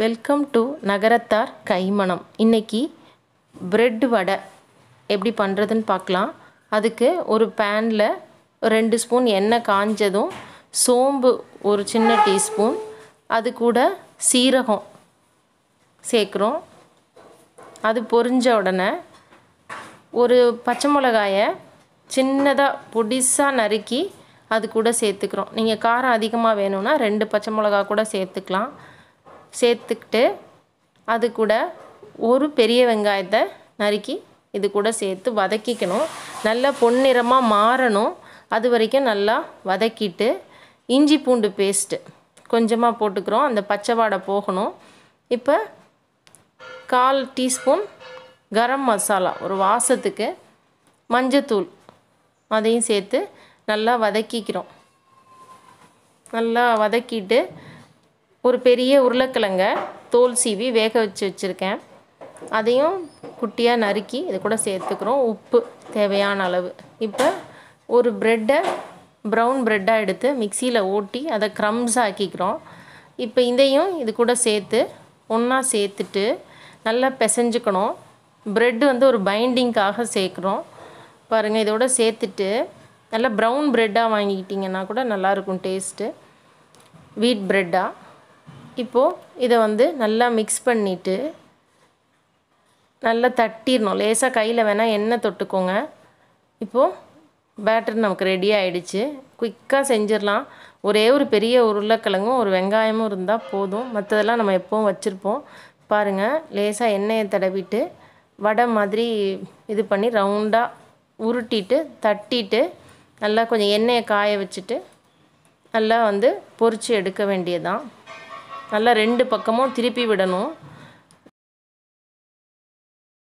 welcome to நகரத்தார் கைமணம் இன்னைக்கு bread வடை எப்படி பண்ணுறதுன்னு பார்க்கலாம் அதுக்கு ஒரு பேனில் ரெண்டு ஸ்பூன் எண்ணெய் காஞ்சதும் சோம்பு ஒரு சின்ன டீஸ்பூன் அது கூட சீரகம் சேர்க்குறோம் அது பொரிஞ்ச உடனே ஒரு பச்சை மிளகாயை சின்னதாக பொடிசாக நறுக்கி அது கூட சேர்த்துக்கிறோம் நீங்கள் காரம் அதிகமாக வேணும்னா ரெண்டு பச்சை மிளகா கூட சேர்த்துக்கலாம் சேர்த்துக்கிட்டு அது கூட ஒரு பெரிய வெங்காயத்தை நறுக்கி இது கூட சேர்த்து வதக்கிக்கணும் நல்லா பொன்னிறமாக மாறணும் அது வரைக்கும் நல்லா வதக்கிட்டு இஞ்சி பூண்டு பேஸ்ட்டு கொஞ்சமாக போட்டுக்கிறோம் அந்த பச்சை வாடை போகணும் இப்போ கால் டீஸ்பூன் கரம் மசாலா ஒரு வாசத்துக்கு மஞ்சத்தூள் அதையும் சேர்த்து நல்லா வதக்கிக்கிறோம் நல்லா வதக்கிட்டு ஒரு பெரிய உருளைக்கிழங்க தோல் சீவி வேக வச்சு வச்சுருக்கேன் அதையும் குட்டியாக நறுக்கி இது கூட சேர்த்துக்கிறோம் உப்பு தேவையான அளவு இப்போ ஒரு ப்ரெட்டை ப்ரௌன் ப்ரெட்டாக எடுத்து மிக்சியில் ஓட்டி அதை க்ரம்ஸ் ஆக்கிக்கிறோம் இப்போ இதையும் இது கூட சேர்த்து ஒன்றா சேர்த்துட்டு நல்லா பிசைஞ்சுக்கணும் ப்ரெட்டு வந்து ஒரு பைண்டிங்காக சேர்க்குறோம் பாருங்கள் இதோட சேர்த்துட்டு நல்லா ப்ரௌன் ப்ரெட்டாக வாங்கிக்கிட்டிங்கன்னா கூட நல்லாயிருக்கும் டேஸ்ட்டு வீட் ப்ரெட்டாக இப்போது இதை வந்து நல்லா மிக்ஸ் பண்ணிவிட்டு நல்லா தட்டிடணும் லேசாக கையில் வேணால் எண்ணெய் தொட்டுக்கோங்க இப்போது பேட்டர் நமக்கு ரெடி ஆகிடுச்சு குயிக்காக செஞ்சிடலாம் ஒரே ஒரு பெரிய உருளைக்கிழங்கும் ஒரு வெங்காயமும் இருந்தால் போதும் மற்றதெல்லாம் நம்ம எப்போவும் வச்சுருப்போம் பாருங்கள் லேசாக எண்ணெயை தடவிட்டு வடை மாதிரி இது பண்ணி ரவுண்டாக உருட்டிட்டு தட்டிட்டு நல்லா கொஞ்சம் எண்ணெயை காய வச்சுட்டு நல்லா வந்து பொரித்து எடுக்க வேண்டியதுதான் நல்லா ரெண்டு பக்கமும் திருப்பி விடணும்